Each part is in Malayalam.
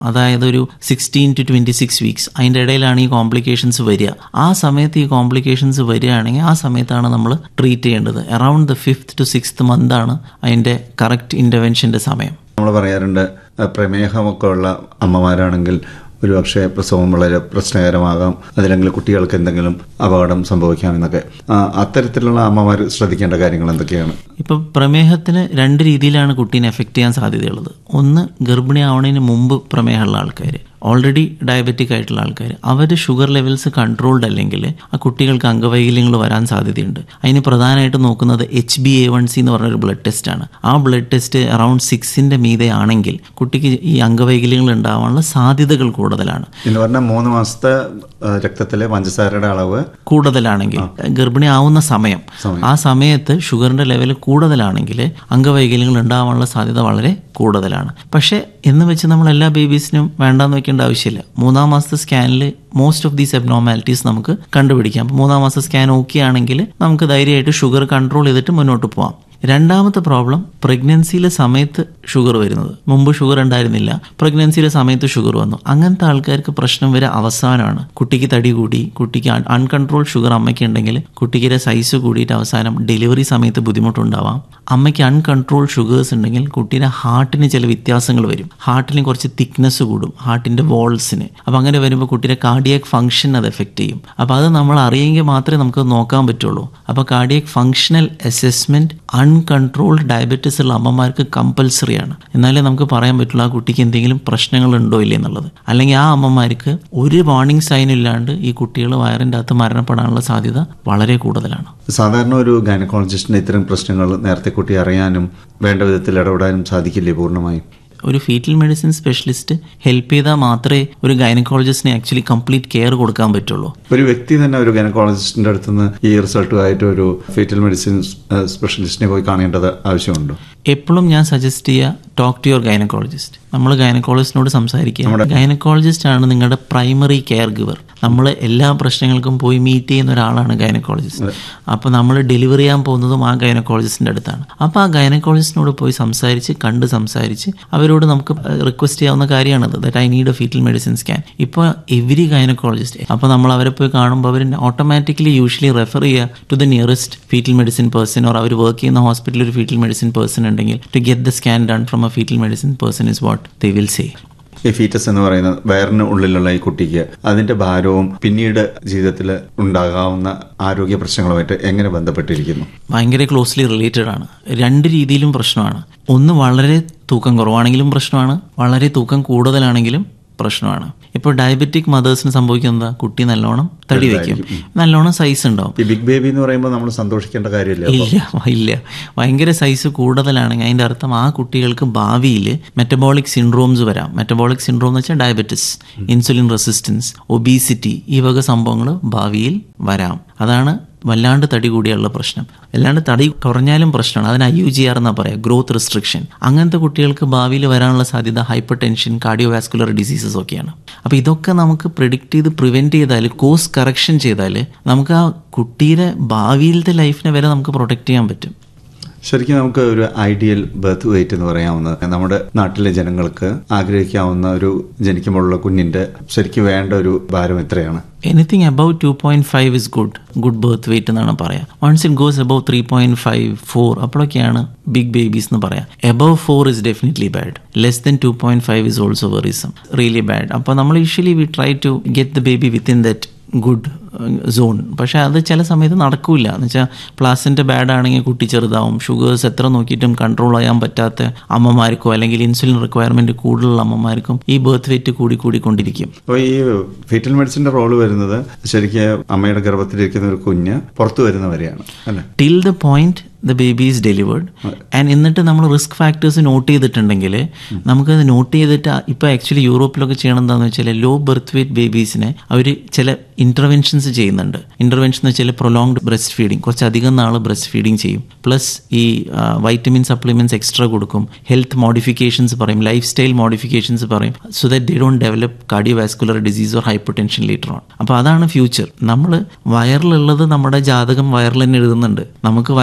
അതായത് ഒരു sixteen to twenty six weeks അതിൻ്റെ ഇടയിലാണ് ഈ കോംപ്ലിക്കേഷൻസ് വരിക ആ സമയത്ത് ഈ കോംപ്ലിക്കേഷൻസ് വരികയാണെങ്കിൽ ആ സമയത്താണ് നമ്മൾ ട്രീറ്റ് ചെയ്യേണ്ടത് around the fifth to sixth മന്താണ് അതിൻ്റെ കറക്റ്റ് ഇൻ്റർവെൻഷൻ്റെ സമയം നമ്മൾ പറയാറുണ്ട് അഹ് പ്രമേഹമൊക്കെ ഉള്ള അമ്മമാരാണെങ്കിൽ ഒരുപക്ഷെ പ്രസവം വളരെ പ്രശ്നകരമാകാം അതല്ലെങ്കിൽ കുട്ടികൾക്ക് എന്തെങ്കിലും അപകടം സംഭവിക്കാം എന്നൊക്കെ ആ, അത്തരത്തിലുള്ള അമ്മമാർ ശ്രദ്ധിക്കേണ്ട കാര്യങ്ങൾ എന്തൊക്കെയാണ് ഇപ്പം പ്രമേഹത്തിന് രണ്ട് രീതിയിലാണ് കുട്ടീനെ എഫക്റ്റ് ചെയ്യാൻ സാധ്യതയുള്ളത് ഒന്ന് ഗർഭിണി ആവണതിന് മുമ്പ് പ്രമേഹമുള്ള ആൾക്കാർ ഓൾറെഡി ഡയബറ്റിക് ആയിട്ടുള്ള ആൾക്കാർ അവർ ഷുഗർ ലെവൽസ് കൺട്രോൾഡ് അല്ലെങ്കിൽ ആ കുട്ടികൾക്ക് അംഗവൈകല്യങ്ങൾ വരാൻ സാധ്യതയുണ്ട് അതിന് പ്രധാനമായിട്ട് നോക്കുന്നത് H B A one C എന്ന് പറഞ്ഞൊരു ബ്ലഡ് ടെസ്റ്റാണ് ആ ബ്ലഡ് ടെസ്റ്റ് അറൗണ്ട് സിക്സിൻ്റെ മീതെ ആണെങ്കിൽ കുട്ടിക്ക് ഈ അംഗവൈകല്യങ്ങൾ ഉണ്ടാവാനുള്ള സാധ്യതകൾ കൂടുതലാണ് എന്ന് പറഞ്ഞാൽ മൂന്ന് മാസത്തെ അഹ് രക്തത്തിലെ പഞ്ചസാരയുടെ അളവ് കൂടുതലാണെങ്കിൽ ഗർഭിണി ആവുന്ന സമയം ആ സമയത്ത് ഷുഗറിന്റെ ലെവൽ കൂടുതലാണെങ്കിൽ അംഗവൈകല്യങ്ങൾ ഉണ്ടാവാനുള്ള സാധ്യത വളരെ കൂടുതലാണ് പക്ഷേ എന്ന് വെച്ച് നമ്മൾ എല്ലാ ബേബീസിനും വേണ്ടാന്ന് വെക്കേണ്ട ആവശ്യമില്ല മൂന്നാം മാസത്തെ സ്കാനിൽ മോസ്റ്റ് ഓഫ് ദീസ് എബ്നോമാലിറ്റീസ് നമുക്ക് കണ്ടുപിടിക്കാം അപ്പോൾ മൂന്നാം മാസത്തെ സ്കാൻ ഓക്കെ ആണെങ്കിൽ നമുക്ക് ധൈര്യമായിട്ട് ഷുഗർ കൺട്രോൾ ചെയ്തിട്ട് മുന്നോട്ട് പോവാം രണ്ടാമത്തെ പ്രോബ്ലം പ്രഗ്നൻസിയിലെ സമയത്ത് ഷുഗർ വരുന്നത് മുമ്പ് ഷുഗർ ഉണ്ടായിരുന്നില്ല പ്രഗ്നൻസിയിലെ സമയത്ത് ഷുഗർ വന്നു അങ്ങനത്തെ ആൾക്കാർക്ക് പ്രശ്നം വരെ അവസാനമാണ് കുട്ടിക്ക് തടി കൂടി കുട്ടിക്ക് അൺകൺട്രോൾ ഷുഗർ അമ്മയ്ക്ക് ഉണ്ടെങ്കിൽ കുട്ടിയുടെ സൈസ് കൂടിയിട്ട് അവസാനം ഡെലിവറി സമയത്ത് ബുദ്ധിമുട്ടുണ്ടാവാം അമ്മയ്ക്ക് അൺകൺട്രോൾ ഷുഗേഴ്സ് ഉണ്ടെങ്കിൽ കുട്ടിയുടെ ഹാർട്ടിന് ചില വ്യത്യാസങ്ങൾ വരും ഹാർട്ടിന് കുറച്ച് തിക്നെസ് കൂടും ഹാർട്ടിന്റെ വോൾസിന് അപ്പം അങ്ങനെ വരുമ്പോൾ കുട്ടിയുടെ കാർഡിയാക് ഫംഗ്ഷൻ അത് എഫക്റ്റ് ചെയ്യും അപ്പോൾ അത് നമ്മൾ അറിയെങ്കിൽ മാത്രമേ നമുക്ക് നോക്കാൻ പറ്റുള്ളൂ അപ്പോൾ cardiac functional assessment uncontrolled diabetes ഉള്ള അമ്മമാർക്ക് കമ്പൽസറി ആണ് എന്നാലേ നമുക്ക് പറയാൻ പറ്റുള്ളൂ ആ കുട്ടിക്ക് എന്തെങ്കിലും പ്രശ്നങ്ങൾ ഉണ്ടോ ഇല്ലേ എന്നുള്ളത് അല്ലെങ്കിൽ ആ അമ്മമാർക്ക് ഒരു വാർണിംഗ് സൈൻ ഇല്ലാണ്ട് ഈ കുട്ടികൾ വയറിൻ്റെ അകത്ത് മരണപ്പെടാനുള്ള സാധ്യത വളരെ കൂടുതലാണ് സാധാരണ ഒരു ഗൈനക്കോളജിസ്റ്റിന് ഇത്തരം പ്രശ്നങ്ങൾ നേരത്തെ കുട്ടി അറിയാനും വേണ്ട വിധത്തിൽ ഇടപെടാനും സാധിക്കില്ലേ പൂർണ്ണമായും ഒരു ഫീറ്റൽ മെഡിസിൻ സ്പെഷ്യലിസ്റ്റ് ഹെൽപ്പ് ചെയ്താൽ മാത്രമേ ഒരു ഗൈനക്കോളജിസ്റ്റിന് ആക്ച്വലി കംപ്ലീറ്റ് കെയർ കൊടുക്കാൻ പറ്റുള്ളൂ ഒരു വ്യക്തി തന്നെ ഒരു ഗൈനക്കോളജിസ്റ്റിന്റെ അടുത്തുനിന്ന് ഈ റിസൾട്ടുമായിട്ട് ഒരു ഫീറ്റൽ മെഡിസിൻ സ്പെഷ്യലിസ്റ്റിനെ പോയി കാണേണ്ടത് ആവശ്യമുണ്ടോ എപ്പോഴും ഞാൻ സജസ്റ്റ് ചെയ്യുക ടോക്ക് ടു യുവർ ഗൈനക്കോളജിസ്റ്റ് നമ്മൾ ഗൈനക്കോളജിസ്റ്റിനോട് സംസാരിക്കുക ഗൈനക്കോളജിസ്റ്റ് ആണ് നിങ്ങളുടെ പ്രൈമറി കെയർ ഗിവർ നമ്മൾ എല്ലാ പ്രശ്നങ്ങൾക്കും പോയി മീറ്റ് ചെയ്യുന്ന ഒരാളാണ് ഗൈനക്കോളജിസ്റ്റ് അപ്പോൾ നമ്മൾ ഡെലിവറി ചെയ്യാൻ പോകുന്നതും ആ ഗൈനക്കോളജിസ്റ്റിൻ്റെ അടുത്താണ് അപ്പോൾ ആ ഗൈനക്കോളജിസ്റ്റിനോട് പോയി സംസാരിച്ച് കണ്ട് സംസാരിച്ച് അവരോട് നമുക്ക് റിക്വസ്റ്റ് ചെയ്യാവുന്ന കാര്യമാണത് that I need a fetal medicine scan ഇപ്പോൾ എവരി ഗൈനക്കോളജിസ്റ്റ് അപ്പോൾ നമ്മൾ അവരെ പോയി കാണുമ്പോൾ അവർ ഓട്ടോമാറ്റിക്കലി യൂഷ്വലി റെഫർ ചെയ്യുക to the nearest fetal medicine person or അവർ വർക്ക് ചെയ്യുന്ന ഹോസ്പിറ്റലിൽ ഒരു ഫീറ്റൽ മെഡിസിൻ പേഴ്സൺ ഉണ്ടെങ്കിൽ to get the scan done from a fetal medicine person is what they will say ഈ ഫീറ്റസ് എന്ന് പറയുന്നത് വയറിന് ഉള്ളിലുള്ള ഈ കുട്ടിക്ക് അതിന്റെ ഭാരവും പിന്നീട് ജീവിതത്തിൽ ഉണ്ടാകാവുന്ന ആരോഗ്യ പ്രശ്നങ്ങളുമായിട്ട് എങ്ങനെ ബന്ധപ്പെട്ടിരിക്കുന്നു ഭയങ്കര ക്ലോസ്ലി റിലേറ്റഡ് ആണ് രണ്ട് രീതിയിലും പ്രശ്നമാണ് ഒന്ന് വളരെ തൂക്കം കുറവാണെങ്കിലും പ്രശ്നമാണ് വളരെ തൂക്കം കൂടുതലാണെങ്കിലും പ്രശ്നമാണ് ഇപ്പോൾ ഡയബറ്റിക് മദേഴ്സിന് സംഭവിക്കുന്നത് കുട്ടി നല്ലോണം തടി വയ്ക്കും നല്ലോണം സൈസ് ഉണ്ടാവും ഈ ബിഗ് ബേബി എന്ന് പറയുമ്പോൾ നമ്മൾ സന്തോഷിക്കേണ്ട കാര്യമില്ല ഇല്ല ഇല്ല ഭയങ്കര സൈസ് കൂടുതലാണെങ്കിൽ അതിൻ്റെ അർത്ഥം ആ കുട്ടികൾക്ക് ഭാവിയിൽ മെറ്റബോളിക് സിൻഡ്രോംസ് വരാം മെറ്റബോളിക് സിൻഡ്രോം എന്ന് വെച്ചാൽ ഡയബറ്റിസ് ഇൻസുലിൻ റെസിസ്റ്റൻസ് ഒബീസിറ്റി ഈ വക സംഭവങ്ങൾ ഭാവിയിൽ വരാം അതാണ് വല്ലാണ്ട് തടി കൂടിയുള്ള പ്രശ്നം അല്ലാണ്ട് തടി കുറഞ്ഞാലും പ്രശ്നമാണ് അതിന് ഐ യു ജി ആർ എന്നാ പറയാം ഗ്രോത്ത് റെസ്ട്രിക്ഷൻ അങ്ങനത്തെ കുട്ടികൾക്ക് ഭാവിയിൽ വരാനുള്ള സാധ്യത ഹൈപ്പർ ടെൻഷൻ കാർഡിയോവാസ്കുലർ ഡിസീസസ് ഒക്കെയാണ് അപ്പോൾ ഇതൊക്കെ നമുക്ക് പ്രിഡിക്റ്റ് ചെയ്ത് പ്രിവെൻറ്റ് ചെയ്താൽ കോഴ്സ് കറക്ഷൻ ചെയ്താൽ നമുക്ക് ആ കുട്ടിയുടെ ഭാവിയിലത്തെ ലൈഫിനെ വരെ നമുക്ക് പ്രൊട്ടക്റ്റ് ചെയ്യാൻ പറ്റും ശരിക്കും നമുക്ക് ഒരു ഐഡിയൽ ബർത്ത് വെയിറ്റ് എന്ന് പറയാവുന്നത് നമ്മുടെ നാട്ടിലെ ജനങ്ങൾക്ക് ആഗ്രഹിക്കാവുന്ന ഒരു ജനിക്കുമ്പോഴുള്ള കുഞ്ഞിന്റെ ശരിക്കും വേണ്ട ഒരു ഭാരം എത്രയാണ് anything about two point five is good good birth weight എന്നാണ് പറയാം once it goes above three point five four അപ്പോഴൊക്കെയാണ് ബിഗ് ബേബീസ് എന്ന് പറയാം above four is definitely bad less than two point five is also worrisome really bad അപ്പോൾ നമ്മൾ usually we try to get the baby within that good zone പക്ഷെ അത് ചില സമയത്ത് നടക്കില്ല എന്ന് വെച്ചാൽ പ്ലാസിൻ്റെ ബാഡ് ആണെങ്കിൽ കുട്ടി ചെറുതാവും ഷുഗേഴ്സ് എത്ര നോക്കിയിട്ടും കൺട്രോൾ ചെയ്യാൻ പറ്റാത്ത അമ്മമാർക്കോ അല്ലെങ്കിൽ ഇൻസുലിൻ റിക്വയർമെൻറ്റ് കൂടുതലുള്ള അമ്മമാർക്കും ഈ ബർത്ത് വെയിറ്റ് കൂടി കൂടിക്കൊണ്ടിരിക്കും അപ്പോൾ ഈ ഫീറ്റൽ മെഡിസിന്റെ റോള് വരുന്നത് ശരിക്കും അമ്മയുടെ ഗർഭത്തിലിരിക്കുന്ന ഒരു കുഞ്ഞ് പുറത്തു വരുന്നവരെയാണ് അല്ലെ till the point the baby is delivered and എന്നിട്ട് നമ്മൾ റിസ്ക് ഫാക്ടേഴ്സ് നോട്ട് ചെയ്തിട്ടുണ്ടെങ്കിൽ നമുക്കത് നോട്ട് ചെയ്തിട്ട് ഇപ്പോൾ ആക്ച്വലി യൂറോപ്പിലൊക്കെ ചെയ്യണം എന്താണെന്ന് വെച്ചാൽ ലോ ബർത്ത് വെയിറ്റ് ബേബീസിനെ അവർ ചില ഇൻ്റർവെൻഷൻസ് ചെയ്യുന്നുണ്ട് ഇൻ്റർവെൻഷൻ എന്ന് വെച്ചാൽ പ്രൊലോങ്ഡ് ബ്രസ്റ്റ് ഫീഡിങ് കുറച്ചധികം നാൾ ബ്രസ്റ്റ് ഫീഡിങ് ചെയ്യും പ്ലസ് ഈ വൈറ്റമിൻ സപ്ലിമെൻറ്റ്സ് എക്സ്ട്രാ കൊടുക്കും ഹെൽത്ത് മോഡിഫിക്കേഷൻസ് പറയും ലൈഫ് സ്റ്റൈൽ മോഡിഫിക്കേഷൻസ് പറയും so that they don't develop cardiovascular disease or hypertension later on അപ്പോൾ അതാണ് ഫ്യൂച്ചർ നമ്മൾ വയറിലുള്ളത് നമ്മുടെ ജാതകം വയറിൽ തന്നെ എഴുതുന്നുണ്ട് നമുക്ക് വയസ്സാകുമ്പോൾ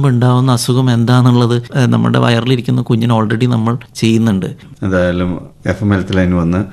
വരുമ്പോൾ ഉണ്ടാവുന്ന അസുഖം എന്താണെന്നുള്ളത് ഏഹ്, നമ്മുടെ വയറിലിരിക്കുന്ന കുഞ്ഞിന് ഓൾറെഡി നമ്മൾ ചെയ്യുന്നുണ്ട് എന്തായാലും എഫ് എം ഹെൽത്ത് ലൈൻ വന്ന്